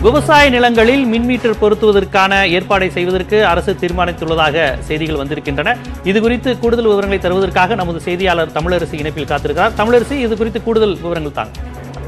விவசாய நிலங்களில் மின் மீட்டர் பொருத்துவதற்கான ஏற்பாடை செய்வதற்கு அரசு தீர்மானித்துள்ளதாக செய்திகள் வந்திருக்கின்றன இது குறித்து கூடுதல் விவரங்களை தருவதற்காக நமது செய்தியாளர் தமிழரசி இணைப்பில் காத்திருக்கிறார் தமிழரசி இது குறித்து கூடுதல் விவரங்கள் தாங்க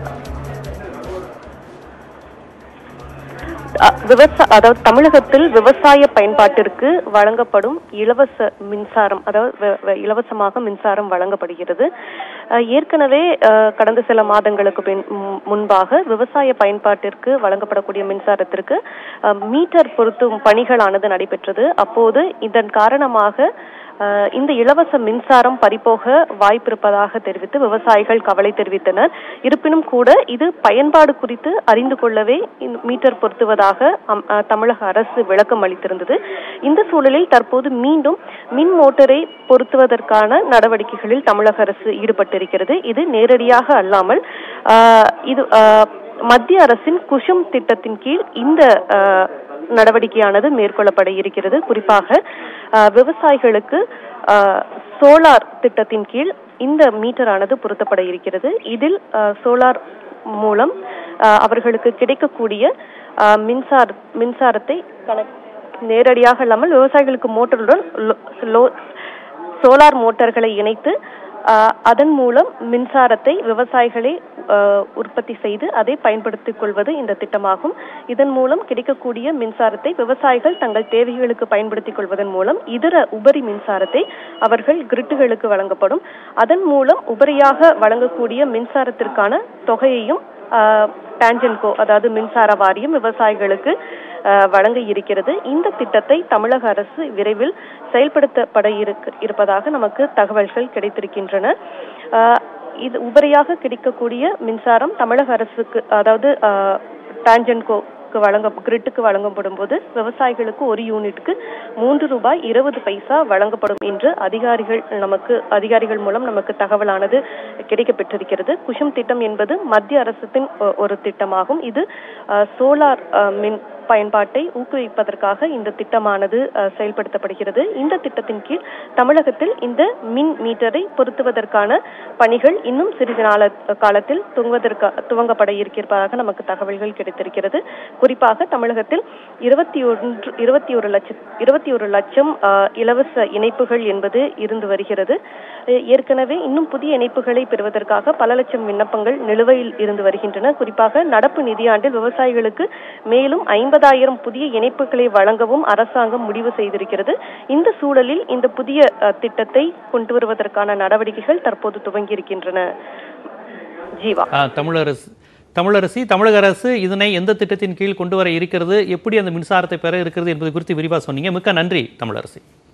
அ- விவசா அதாவது தமிழகத்தில் விவசாய பயன்பாட்டிற்கு வழங்கப்படும் இலவச மின்சாரம் அதாவது வ- வ- இலவசமாக மின்சாரம் வழங்கப்படுகிறது அ, ஏற்கனவே அ, கடந்த சில மாதங்களுக்கு பின் மு- முன்பாக விவசாய பயன்பாட்டிற்கு வழங்கப்படக்கூடிய மின்சாரத்திற்கு அ, மீட்டர் பொருத்தும் பணிகளானது நடைபெற்றது அப்போது இதன் காரணமாக அஹ் இந்த இலவச மின்சாரம் பறிபோக வாய்ப்பிருப்பதாக தெரிவித்து விவசாயிகள் கவலை தெரிவித்தனர் இருப்பினும் கூட இது பயன்பாடு குறித்து அறிந்து கொள்ளவே இந்த மீட்டர் பொருத்துவதாக அம்- அஹ் தமிழக அரசு விளக்கம் அளித்திருந்தது இந்த சூழலில் தற்போது மீண்டும் மின் மோட்டரை பொருத்துவதற்கான நடவடிக்கைகளில் தமிழக அரசு ஈடுபட்டிருக்கிறது இது நேரடியாக அல்லாமல் அஹ் இது அஹ், மத்திய அரசின் குஷும் திட்டத்தின் கீழ் இந்த அஹ், நடவடிக்கையானது மேற்கொள்ளப்பட இருக்கிறது குறிப்பாக அஹ், விவசாயிகளுக்கு அஹ், சோலார் திட்டத்தின் கீழ் இந்த மீட்டரானது பொருத்தப்பட இருக்கிறது இதில் அஹ், சோலார் மூலம் அஹ், அவர்களுக்கு கிடைக்கக்கூடிய அஹ், மின்சார மின்சாரத்தை கணக் நேரடியாக இல்லாமல் விவசாயிகளுக்கு மோட்டருடன் லோ- லோ- சோலார் மோட்டார்களை இணைத்து ஆஹ், அதன் மூலம் மின்சாரத்தை விவசாயிகளே ஆஹ், உற்பத்தி செய்து அதை பயன்படுத்திக் கொள்வது இந்த திட்டமாகும் இதன் மூலம் கிடைக்கக்கூடிய மின்சாரத்தை விவசாயிகள் தங்கள் தேவைகளுக்கு பயன்படுத்திக் கொள்வதன் மூலம் இதர உபரி மின்சாரத்தை அவர்கள் கிரிட்டுகளுக்கு வழங்கப்படும் அதன் மூலம் உபரியாக வழங்கக்கூடிய மின்சாரத்திற்கான தொகையையும் டான்ஜென்கோ அதாவது மின்சார வாரியம் விவசாயிகளுக்கு ஆஹ், வழங்க இருக்கிறது இந்த திட்டத்தை தமிழக அரசு விரைவில் செயல்படுத்தப்பட இருக்கு இருப்பதாக நமக்கு தகவல்கள் கிடைத்திருக்கின்றன ஆஹ், இது உபரியாக கிடைக்கக்கூடிய மின்சாரம் தமிழக அரசுக்கு அதாவது டான்ஜென்கோ வழங்க கிரிட்டுக்கு வழங்கப்படும் போது விவசாயிகளுக்கு ஒரு யூனிட்டுக்கு மூன்று ரூபாய் இருபது பைசா வழங்கப்படும் என்று அதிகாரிகள் நமக்கு அதிகாரிகள் மூலம் நமக்கு தகவலானது கிடைக்கப்பெற்றிருக்கிறது குஷும் திட்டம் என்பது மத்திய அரசின் ஒ- ஒரு திட்டமாகும் இது அஹ், சோலார் அஹ், மின் பயன்பாட்டை ஊக்குவிப்பதற்காக இந்த திட்டமானது அஹ், செயல்படுத்தப்படுகிறது இந்த திட்டத்தின் கீழ் தமிழகத்தில் இந்த மின் மீட்டரை பொருத்துவதற்கான பணிகள் இன்னும் சிறிது நாள காலத்தில் துவங்குவதற்கு துவங்கப்பட இருக்கிறதாக நமக்கு தகவல்கள் கிடைத்திருக்கிறது குறிப்பாக தமிழகத்தில் இருபத்தி ஒன்று இருபத்தி ஒரு லட்சம் இருபத்தி ஒரு லட்சம் அஹ், இலவச இணைப்புகள் என்பது இருந்து வருகிறது அஹ், ஏற்கனவே இன்னும் புதிய இணைப்புகளை பெறுவதற்காக பல லட்சம் விண்ணப்பங்கள் நிலுவையில் இருந்து வருகின்றன குறிப்பாக நடப்பு நிதியாண்டில் விவசாயிகளுக்கு மேலும் ஐம்பதாயிரம் புதிய இணைப்புகளை வழங்கவும் அரசாங்கம் முடிவு செய்திருக்கிறது இந்த சூழலில் இந்த புதிய அஹ், திட்டத்தை கொண்டு வருவதற்கான நடவடிக்கைகள் தற்போது துவங்கியிருக்கின்றன ஜீவா ஆ, தமிழரசு தமிழரசி தமிழக அரசு இதனை எந்த திட்டத்தின் கீழ் கொண்டு வர இருக்கிறது எப்படி அந்த மின்சாரத்தை பெற இருக்கிறது என்பது குறித்து விரிவாக சொன்னீங்க மிக்க நன்றி தமிழரசி